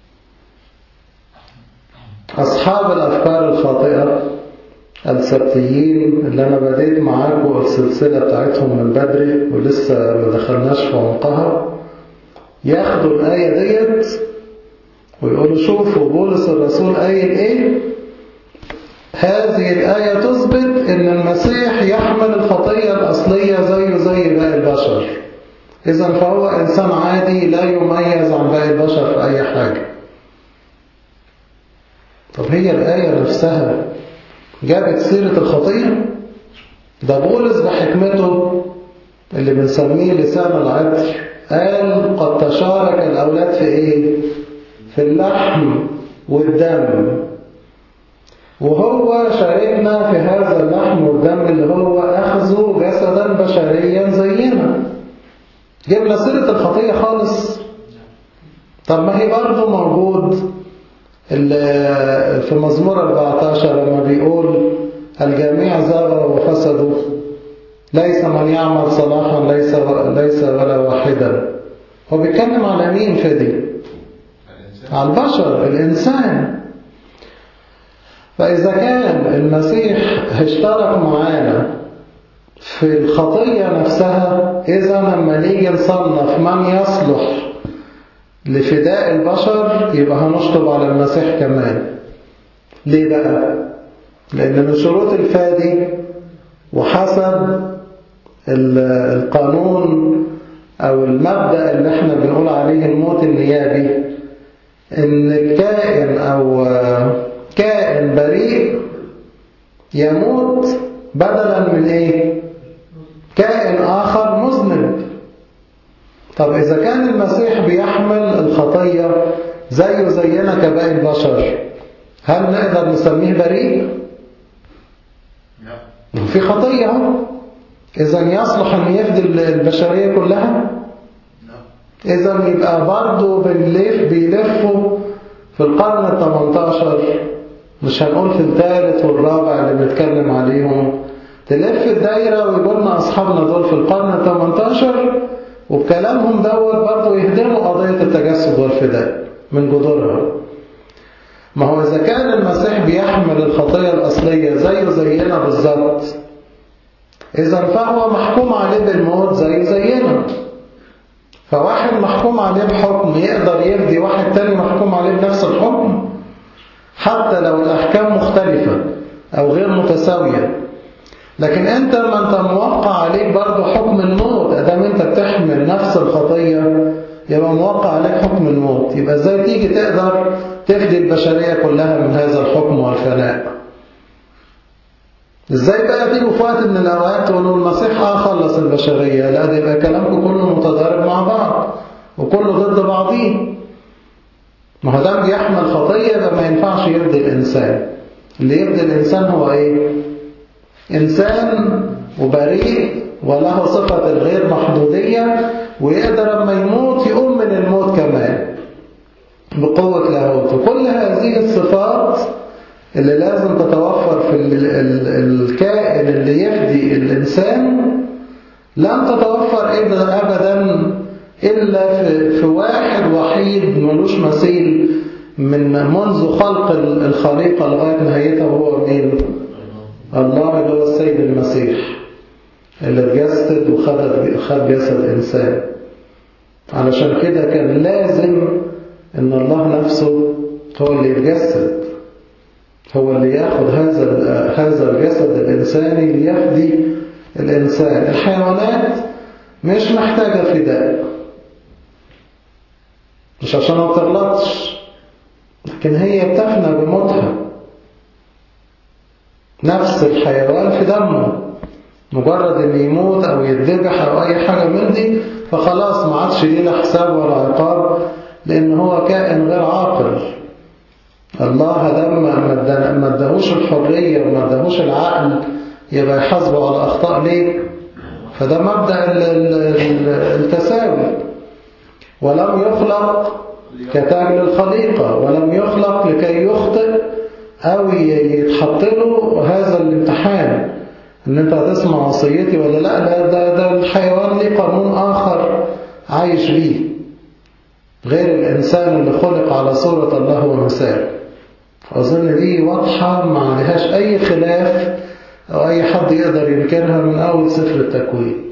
أصحاب الأفكار الخاطئة السبتيين اللي أنا بديت معاكم السلسلة بتاعتهم من بدري ولسه ما دخلناش في عمقها ياخدوا الآية ديت ويقولوا شوفوا بولس الرسول قايل إيه هذه الآية تثبت أن المسيح يحمل الخطية الأصلية زيه زي باقي البشر إذا فهو إنسان عادي لا يميز عن باقي البشر في أي حاجة طب هي الآية نفسها جابت سيرة الخطية ده بولس بحكمته اللي بنسميه لسان العطر قال قد تشارك الأولاد في إيه؟ في اللحم والدم وهو شاركنا في هذا اللحم والدم اللي هو أخذه جسدا بشريا زينا جبنا سيرة الخطية خالص طب ما هي برضه موجود في مزمور 14 لما بيقول الجميع زاغوا وفسدوا ليس من يعمل صلاحا ليس ليس ولا واحدا هو بيتكلم على مين في دي على البشر الإنسان فإذا كان المسيح اشترك معانا في الخطية نفسها إذا لما نيجي نصنف من يصلح لفداء البشر يبقى هنشطب على المسيح كمان ليه بقى؟ لأن من شروط الفادي وحسب القانون أو المبدأ اللي احنا بنقول عليه الموت النيابي إن الكائن أو كائن بريء يموت بدلا من إيه؟ كائن آخر مذنب طب إذا كان المسيح بيحمل الخطية زيه زينا كباقي البشر هل نقدر نسميه بريء؟ لا في خطية اهو إذا يصلح أن يفدي البشرية كلها؟ لا إذا يبقى برضه بنلف بيلفوا في القرن ال 18 مش هنقول في الثالث والرابع اللي بنتكلم عليهم تلف الدايرة ويقولنا أصحابنا دول في القرن ال 18 وبكلامهم دوت برضه يهدموا قضية التجسد والفداء من جذورها ما هو إذا كان المسيح بيحمل الخطية الأصلية زيه زينا بالظبط إذا فهو محكوم عليه بالموت زيه زينا فواحد محكوم عليه بحكم يقدر يفدي واحد تاني محكوم عليه بنفس الحكم حتى لو الأحكام مختلفة أو غير متساوية لكن أنت ما أنت موقع عليك برضه حكم الموت أدام أنت بتحمل نفس الخطية يبقى موقع عليك حكم الموت يبقى ازاي تيجي تقدر تفدي البشرية كلها من هذا الحكم والفناء ازاي بقى تيجوا في وقت من الاوقات تقولوا المسيح اه خلص البشرية لا ده يبقى كلامكم كله متضارب مع بعض وكله ضد بعضيه ما هو ده بيحمل خطية يبقى ما ينفعش يرضي الإنسان اللي يرضي الإنسان هو إيه؟ إنسان وبريء وله صفة الغير محدودية ويقدر لما يموت يقوم من الموت كمان بقوة لاهوت وكل هذه الصفات اللي لازم تتوفر في الكائن اللي يفدي الإنسان لم تتوفر أبدا إلا في واحد وحيد ملوش مثيل من منذ خلق الخليقة لغاية نهايتها هو مين؟ الله اللي هو السيد المسيح اللي اتجسد وخد جسد إنسان علشان كده كان لازم إن الله نفسه هو اللي يتجسد هو اللي ياخد هذا هذا الجسد الإنساني ليفدي الإنسان الحيوانات مش محتاجة فداء مش عشان ما بتغلطش لكن هي بتفنى بموتها نفس الحيوان في دمه مجرد ان يموت او يتذبح او اي حاجة من دي فخلاص ما عادش ليه لا حساب ولا عقاب لان هو كائن غير عاقل الله دم ما ادهوش الحرية وما ادهوش العقل يبقى يحاسبه على اخطاء ليه فده مبدأ التساوي ولم يخلق كتاج للخليقة ولم يخلق لكي يخطئ أو يتحط له هذا الامتحان ان انت هتسمع وصيتي ولا لا ده, ده, ده الحيوان ليه قانون آخر عايش بيه غير الإنسان اللي خلق على صورة الله ومثاله أظن دي واضحة ما عليهاش أي خلاف أو أي حد يقدر ينكرها من أول سفر التكوين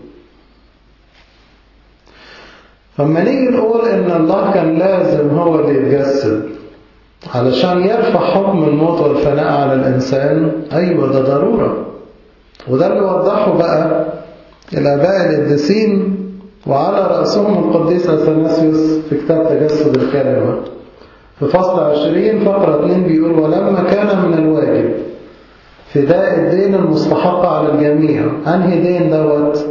فما نيجي نقول إن الله كان لازم هو اللي يتجسد علشان يرفع حكم الموت والفناء على الإنسان أيوة ده ضرورة وده اللي وضحه بقى الآباء القديسين وعلى رأسهم القديس أثناسيوس في كتاب تجسد الكلمة في فصل عشرين فقرة 2 بيقول ولما كان من الواجب فداء الدين المستحق على الجميع أنهي دين دوت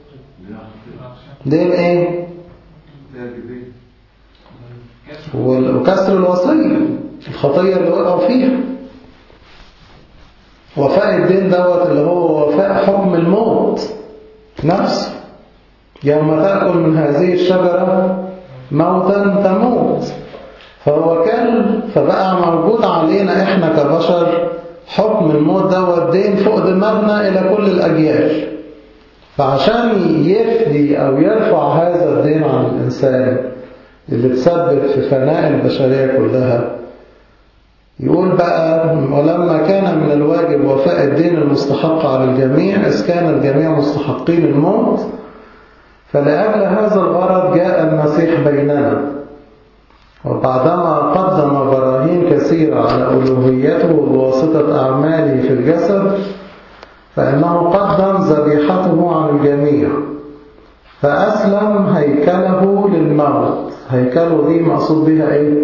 دين ايه وكسر الوصية الخطية اللي وقعوا فيها وفاء الدين دوت اللي هو وفاء حكم الموت نفسه يوم تأكل من هذه الشجرة موتا تموت فهو كان فبقى موجود علينا احنا كبشر حكم الموت دوت دين فوق دماغنا إلى كل الأجيال فعشان يفدي أو يرفع هذا الدين عن الإنسان اللي تسبب في فناء البشرية كلها يقول بقى ولما كان من الواجب وفاء الدين المستحق على الجميع إذ كان الجميع مستحقين الموت فلأجل هذا الغرض جاء المسيح بيننا وبعدما قدم براهين كثيرة على ألوهيته بواسطة أعماله في الجسد فإنه قدم ذبيحته عن الجميع فأسلم هيكله للموت هيكله دي مقصود بها إيه؟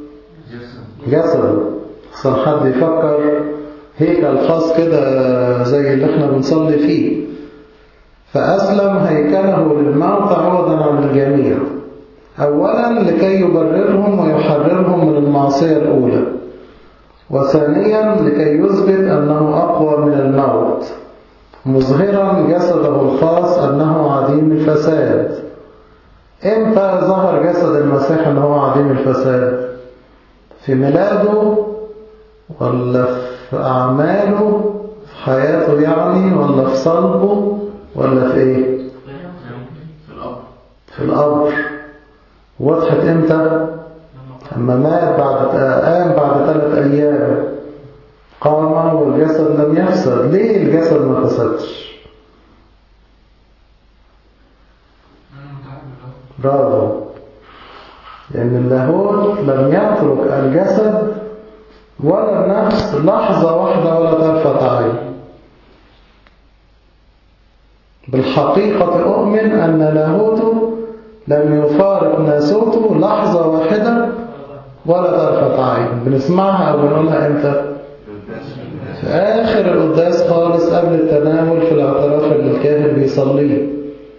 جسد أحسن حد يفكر هيكل خاص كده زي اللي احنا بنصلي فيه فأسلم هيكله للموت عوضا عن الجميع أولا لكي يبررهم ويحررهم من المعصية الأولى وثانيا لكي يثبت أنه أقوى من الموت مظهرا جسده الخاص أنه عديم الفساد إمتى ظهر جسد المسيح أنه عديم الفساد في ميلاده ولا في أعماله في حياته يعني ولا في صلبه ولا في إيه في الأرض في القبر وضحت إمتى أما مات بعد قام بعد ثلاث أيام قام والجسد لم يفسد ليه الجسد ما فسدش برافو لأن اللاهوت لم يترك الجسد ولا النفس لحظة واحدة ولا طرفة عين بالحقيقة أؤمن أن لاهوته لم يفارق ناسوته لحظة واحدة ولا طرفة عين بنسمعها أو بنقولها إمتى؟ في آخر القداس خالص قبل التناول في الاعتراف اللي الكاهن بيصليه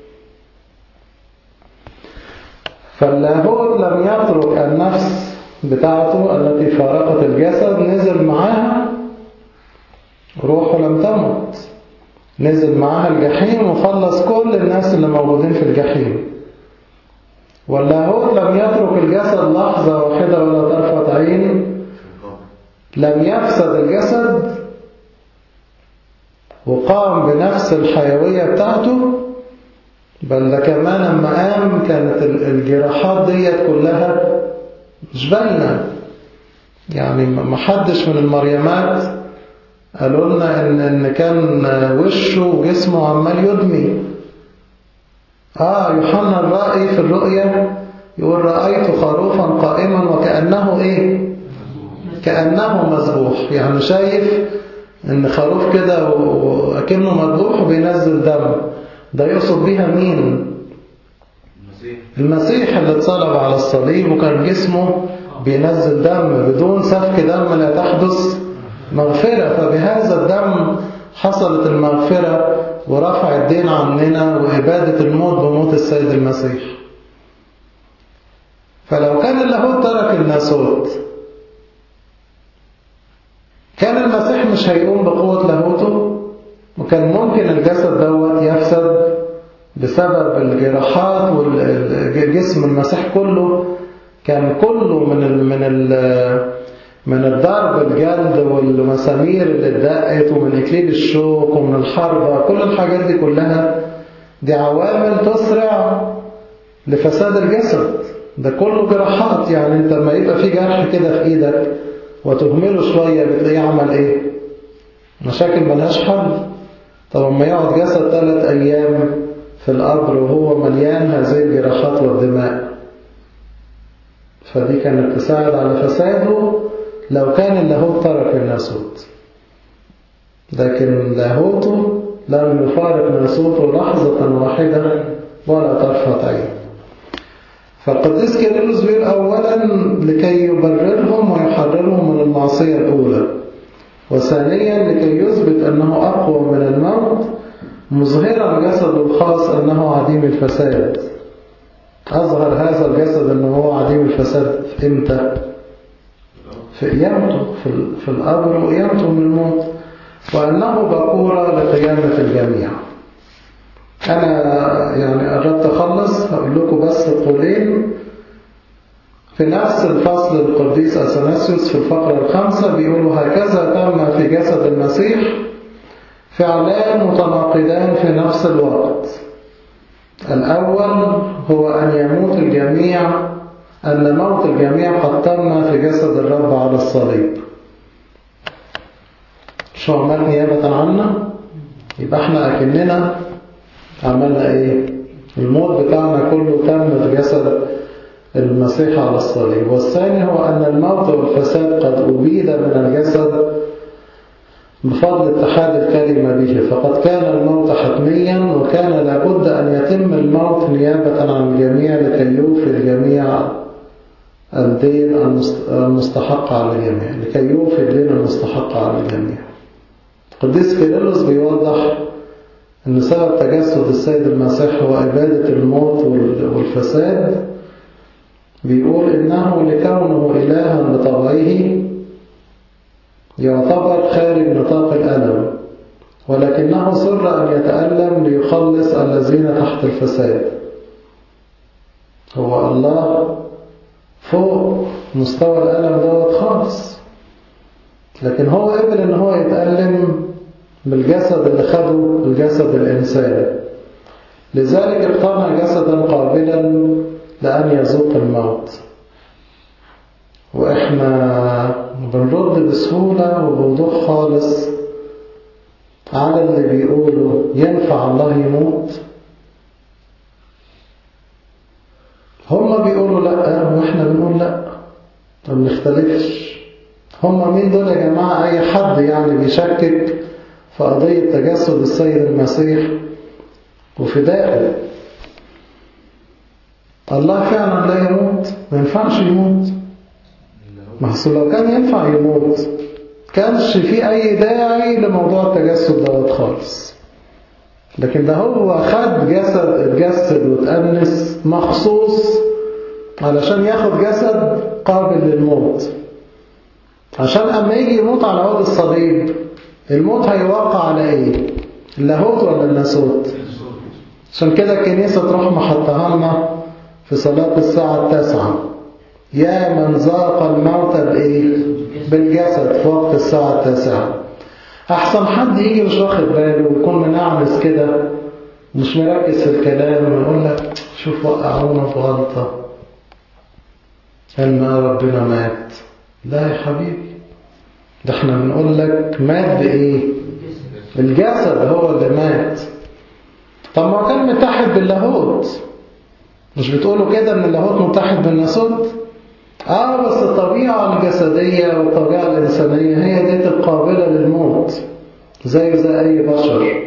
فاللاهوت لم يترك النفس بتاعته التي فارقت الجسد نزل معاها روحه لم تمت نزل معاها الجحيم وخلص كل الناس اللي موجودين في الجحيم واللاهوت لم يترك الجسد لحظة واحدة ولا طرفة عين لم يفسد الجسد وقام بنفس الحيوية بتاعته بل ده كمان لما قام كانت الجراحات ديت كلها مش باينة يعني ما حدش من المريمات قالوا لنا إن, إن كان وشه وجسمه عمال يدمي آه يوحنا الرائي في الرؤيا يقول رأيت خروفا قائما وكأنه إيه كأنه مذبوح يعني شايف إن خروف كده وكأنه مذبوح وبينزل دم ده يقصد بيها مين المسيح اللي اتصلب على الصليب وكان جسمه بينزل دم بدون سفك دم لا تحدث مغفرة فبهذا الدم حصلت المغفرة ورفع الدين عننا وإبادة الموت بموت السيد المسيح فلو كان اللاهوت ترك الناسوت كان المسيح مش هيقوم بقوة لاهوته وكان ممكن الجسد دوت يفسد بسبب الجراحات والجسم المسيح كله كان كله من ال من ال من الضرب الجلد والمسامير اللي اتدقت ومن اكليل الشوك ومن الحربة كل الحاجات دي كلها دي عوامل تسرع لفساد الجسد ده كله جراحات يعني انت لما يبقى في جرح كده في ايدك وتهمله شوية بتلاقيه عمل ايه مشاكل ملهاش حل طب اما يقعد جسد ثلاث ايام في القبر وهو مليان هذه الجراحات والدماء فدي كانت تساعد على فساده لو كان اللاهوت ترك الناسوت لكن لاهوته لم يفارق ناسوته لحظة واحدة ولا طرفة عين فالقديس كيرلس بيقول أولا لكي يبررهم ويحررهم من المعصية الأولى وثانيا لكي يثبت أنه أقوى من الموت مظهرا جسده الخاص أنه عديم الفساد أظهر هذا الجسد أنه هو عديم الفساد في إمتى؟ في قيامته في, في القبر وقيامته من الموت وأنه بقورة لقيامة الجميع أنا يعني قربت أخلص هقول لكم بس قولين في نفس الفصل القديس أثناسيوس في الفقرة الخامسة بيقولوا هكذا تم في جسد المسيح فعلان متناقضان في نفس الوقت الأول هو أن يموت الجميع أن موت الجميع قد تم في جسد الرب على الصليب شو عمل نيابة عنا يبقى احنا أكننا عملنا ايه الموت بتاعنا كله تم في جسد المسيح على الصليب والثاني هو أن الموت والفساد قد أبيد من الجسد بفضل اتحاد الكلمة به فقد كان الموت حتميا وكان لابد أن يتم الموت نيابة عن الجميع لكي يوفي الجميع الدين المستحق على الجميع لكي يوفي الدين المستحق على الجميع القديس كيرلس بيوضح أن سبب تجسد السيد المسيح هو إبادة الموت والفساد بيقول إنه لكونه إلها بطبعه يعتبر خارج نطاق الألم ولكنه سر أن يتألم ليخلص الذين تحت الفساد هو الله فوق مستوى الألم دوت خالص لكن هو قبل ان هو يتألم بالجسد اللي خده الجسد الإنساني لذلك اقتنع جسدا قابلا لأن يذوق الموت وإحنا بنرد بسهولة وبوضوح خالص على اللي بيقولوا ينفع الله يموت هم بيقولوا لا واحنا بنقول لا ما بنختلفش هم مين دول يا جماعة أي حد يعني بيشكك في قضية تجسد السيد المسيح وفدائه الله فعلا لا يموت ما ينفعش يموت ما أصل لو كان ينفع يموت كانش في أي داعي لموضوع التجسد دوت خالص لكن ده هو خد جسد اتجسد وتأنس مخصوص علشان ياخد جسد قابل للموت عشان أما يجي يموت على عود الصليب الموت هيوقع على ايه اللاهوت ولا الناسوت عشان كده الكنيسة تروح محطها لنا في صلاة الساعة التاسعة يا من ذاق الموت بايه بالجسد في وقت الساعة التاسعة أحسن حد يجي مش واخد باله ويكون منعمس كده مش مركز في الكلام ويقول لك شوف وقعونا في غلطة إن ربنا مات لا يا حبيبي ده احنا بنقول لك مات بإيه الجسد هو اللي مات طب ما كان متحد باللاهوت مش بتقولوا كده ان اللاهوت متحد بالناسوت اه بس الطبيعة الجسدية والطبيعة الإنسانية هي ديت القابلة للموت زي زي أي بشر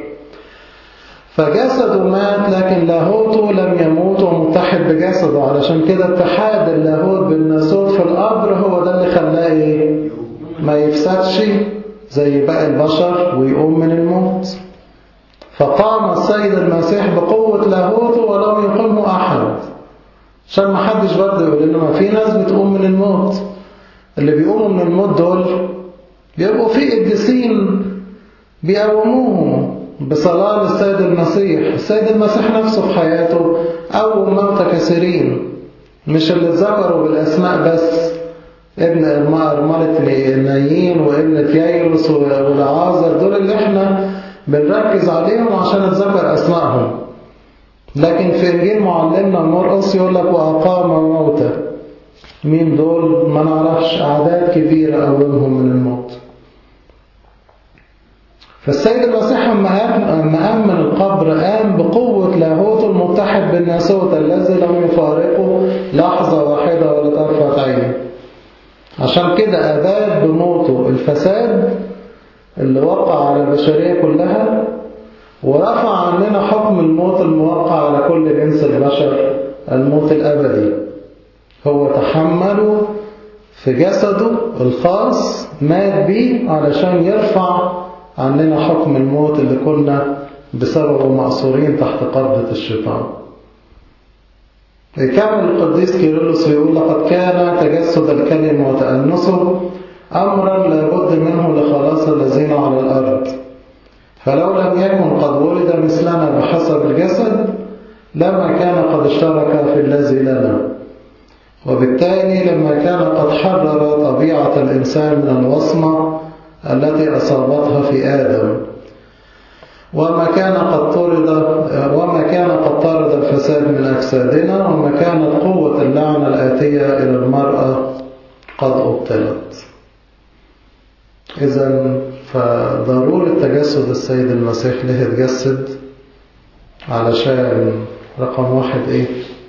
فجسده مات لكن لاهوته لم يموت ومتحد بجسده علشان كده اتحاد اللاهوت بالناسوت في القبر هو ده اللي خلاه ايه ما يفسدش زي باقي البشر ويقوم من الموت فقام السيد المسيح بقوة لاهوته ولم يقومه أحد عشان ما حدش برضه يقول لنا ما في ناس بتقوم من الموت اللي بيقوموا من الموت دول بيبقوا في قديسين بيقوموهم بصلاة للسيد المسيح السيد المسيح نفسه في حياته قوم موتى كثيرين مش اللي اتذكروا بالأسماء بس ابن أرملة نايين وابن تيايروس والعازر دول اللي احنا بنركز عليهم عشان نتذكر أسمائهم لكن في إنجيل معلمنا مرقس يقول لك وأقام موتى مين دول ما نعرفش أعداد كبيرة أولهم من الموت فالسيد المسيح لما قام من القبر قام بقوة لاهوته المتحد بالناسوت الذي لم يفارقه لحظة واحدة ولا طرفة عين عشان كده أذاب بموته الفساد اللي وقع على البشرية كلها ورفع عننا حكم الموت الموقع على كل جنس البشر الموت الأبدي هو تحمله في جسده الخاص مات بيه علشان يرفع عننا حكم الموت اللي كنا بسببه مأسورين تحت قبضة الشيطان يكمل القديس كيرلس ويقول لقد كان تجسد الكلمة وتأنسه أمرا لابد منه لخلاص الذين على الأرض فلو لم يكن قد ولد مثلنا بحسب الجسد لما كان قد اشترك في الذي لنا وبالتالي لما كان قد حرر طبيعة الإنسان من الوصمة التي أصابتها في آدم وما كان قد طرد وما كان قد طرد الفساد من أجسادنا وما كانت قوة اللعنة الآتية إلى المرأة قد أبطلت إذا فضرورة تجسد السيد المسيح له يتجسد علشان رقم واحد إيه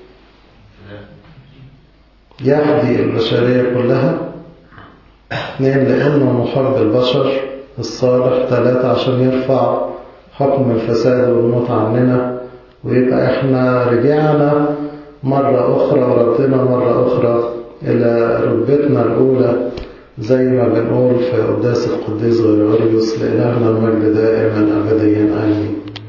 يهدي البشرية كلها اثنين لأنه محب البشر الصالح ثلاثة عشان يرفع حكم الفساد والموت عننا ويبقى احنا رجعنا مرة أخرى وردنا مرة أخرى إلى رتبتنا الأولى زي ما بنقول في قداس القديس غريغوريوس لإلهنا المجد دائما أبديا آمين